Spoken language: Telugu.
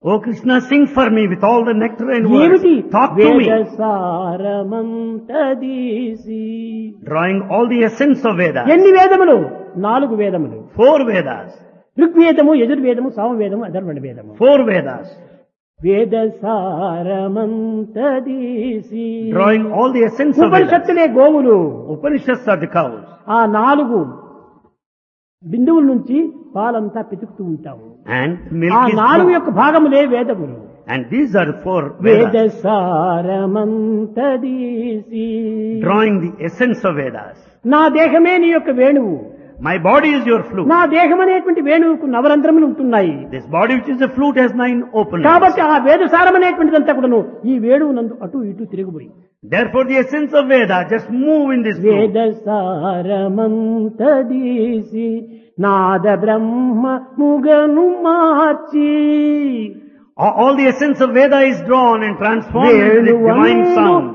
Oh Krishna, sing for me with all the nectar and ఏమిటి words. Talk to me. వేదసారమంతదీసి Drawing all the essence of Vedas. ఎన్ని వేదములు నాలుగు వేదములు Four Vedas. ఋగ్వేదము యజుర్వేదము సామవేదము అధర్వణ వేదము Four Vedas. వేదసారమంతదీసి Drawing all the essence of Vedas. ఉపనిషత్తులే గోవులు Upanishads are the cows. ఆ నాలుగు బిందువుల నుంచి పాలంతా పితుకుతూ ఉంటాము And ఆ milk is నాలుగు flowing. యొక్క భాగములే వేదములు And these are the four Vedas. వేదసారమంతదీసి Drawing the essence of Vedas. నా దేహమే నీ యొక్క వేణువు My body is your flute. నా దేహం అనేటువంటి వేణువుకు నవరంధ్రములు ఉంటున్నాయి This body which is a flute has nine openings. కాబట్టి ఆ వేదసారం అనేటువంటిదంతా కూడాను ఈ వేణువు నందు అటు ఇటు తిరుగుపోయి Therefore the essence of Veda just move in this flute. వేదసారమంతదీసి నాద బ్రహ్మ ముగను మార్చి All all the essence of Veda is drawn and transformed into the divine వేణువందు sound.